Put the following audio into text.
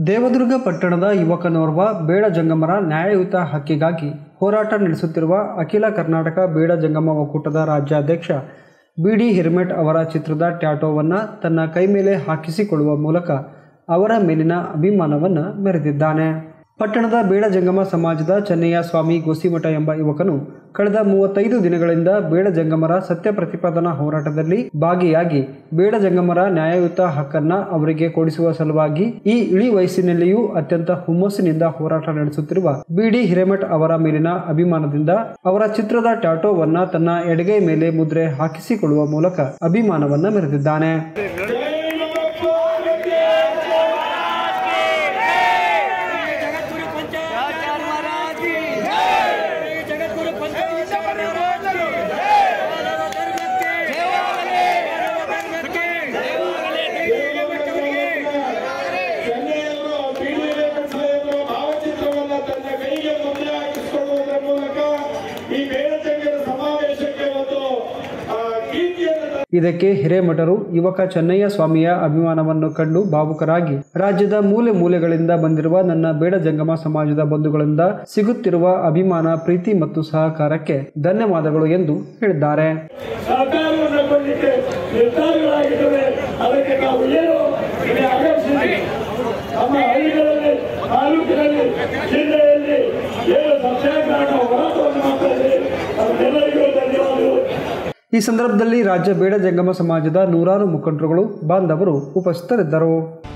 ದೇವದುರ್ಗ ಪಟ್ಟಣದ ಯುವಕನೋರ್ವ ಬೇಡ ಜಂಗಮರ ನ್ಯಾಯಯುತ ಹಕ್ಕಿಗಾಗಿ ಹೋರಾಟ ನಡೆಸುತ್ತಿರುವ ಅಖಿಲ ಕರ್ನಾಟಕ ಬೇಡ ಜಂಗಮ ಒಕ್ಕೂಟದ ರಾಜ್ಯಾಧ್ಯಕ್ಷ ಬಿ ಡಿ ಹಿರ್ಮೆಟ್ ಅವರ ಚಿತ್ರದ ಟ್ಯಾಟೋವನ್ನು ತನ್ನ ಕೈ ಮೇಲೆ ಹಾಕಿಸಿಕೊಳ್ಳುವ ಮೂಲಕ ಅವರ ಮೇಲಿನ ಅಭಿಮಾನವನ್ನು ಮೆರೆದಿದ್ದಾನೆ ಪಟ್ಟಣದ ಬೇಡ ಜಂಗಮ ಸಮಾಜದ ಚೆನ್ನಯ್ಯ ಸ್ವಾಮಿ ಗೋಸಿಮಠ ಎಂಬ ಯುವಕನು ಕಳೆದ ಮೂವತ್ತೈದು ದಿನಗಳಿಂದ ಬೇಡ ಜಂಗಮರ ಸತ್ಯ ಪ್ರತಿಪಾದನಾ ಹೋರಾಟದಲ್ಲಿ ಭಾಗಿಯಾಗಿ ಬೇಡ ಜಂಗಮರ ನ್ಯಾಯಯುತ ಹಕ್ಕನ್ನ ಅವರಿಗೆ ಕೊಡಿಸುವ ಸಲುವಾಗಿ ಈ ಇಳಿ ವಯಸ್ಸಿನಲ್ಲಿಯೂ ಅತ್ಯಂತ ಹುಮ್ಮಸ್ಸಿನಿಂದ ಹೋರಾಟ ನಡೆಸುತ್ತಿರುವ ಬಿ ಡಿ ಹಿರೇಮಠ್ ಅವರ ಮೇಲಿನ ಅಭಿಮಾನದಿಂದ ಅವರ ಚಿತ್ರದ ಟ್ಯಾಟೋವನ್ನ ತನ್ನ ಎಡಗೈ ಮೇಲೆ ಮುದ್ರೆ ಹಾಕಿಸಿಕೊಳ್ಳುವ ಮೂಲಕ ಅಭಿಮಾನವನ್ನ ಮೆರೆದಿದ್ದಾನೆ जगतगुरु पंचाचार्य महाराज की जय जगतगुरु पंचाचार्य महाराज की मानव धर्म के देवालय मानव धर्म के देवालय ಚೆನ್ನೈಯನ್ನು ಬೀದಿಗೆ ಕಟ್ಟಿಸಿರುವ ಭಾವಚಿತ್ರವನ್ನು ತನ್ನ ಕೈಗೆ ಮುದ್ರೆ ಹಾಕಿಸಿಕೊಳ್ಳುವುದರ ಮೂಲಕ ಈ ಬೇಡಚಂಗರ ಸಮಾವೇಶಕ್ಕೆ ಒಂದು ಆ, ಕೀರ್ತಿಯನ್ನು ತಂದ ಇದಕ್ಕೆ ಹಿರೇಮಠರು ಯುವಕ ಚೆನ್ನಯ್ಯ ಸ್ವಾಮಿಯ ಅಭಿಮಾನವನ್ನು ಕಂಡು ಭಾವುಕರಾಗಿ ರಾಜ್ಯದ ಮೂಲೆ ಮೂಲೆಗಳಿಂದ ಬಂದಿರುವ ನನ್ನ ಬೇಡ ಜಂಗಮ ಸಮಾಜದ ಬಂಧುಗಳಿಂದ ಸಿಗುತ್ತಿರುವ ಅಭಿಮಾನ ಪ್ರೀತಿ ಮತ್ತು ಸಹಕಾರಕ್ಕೆ ಧನ್ಯವಾದಗಳು ಎಂದು ಹೇಳಿದ್ದಾರೆ ಸಹಕಾರವನ್ನು ಕೊಡಲಿಕ್ಕೆ ನಿರ್ಧಾರಗಳಾಗಿದ್ದಾವೆ ಅದಕ್ಕೆ ನಾವು ಏನು ಇಲ್ಲಿ ಆಗಮಿಸಿದ್ವಿ ನಮ್ಮ ಹಳ್ಳಿಗಳಲ್ಲಿ ತಾಲೂಕಿನಲ್ಲಿ ಜಿಲ್ಲೆಯಲ್ಲಿ ಏನು ಸತ್ಯಾಗ್ರಹ ಹೋರಾಟವನ್ನು ಮಾಡ್ತಾ ಇದ್ದೀವಿ ಅದೆಲ್ಲರಿಗೂ ಧನ್ಯವಾದಗಳು ಈ ಸಂದರ್ಭದಲ್ಲಿ ರಾಜ್ಯ ಬೇಡ ಜಂಗಮ ಸಮಾಜದ ನೂರಾರು ಮುಖಂಡರುಗಳು ಬಾಂಧವರು ಉಪಸ್ಥಿತರಿದ್ದರು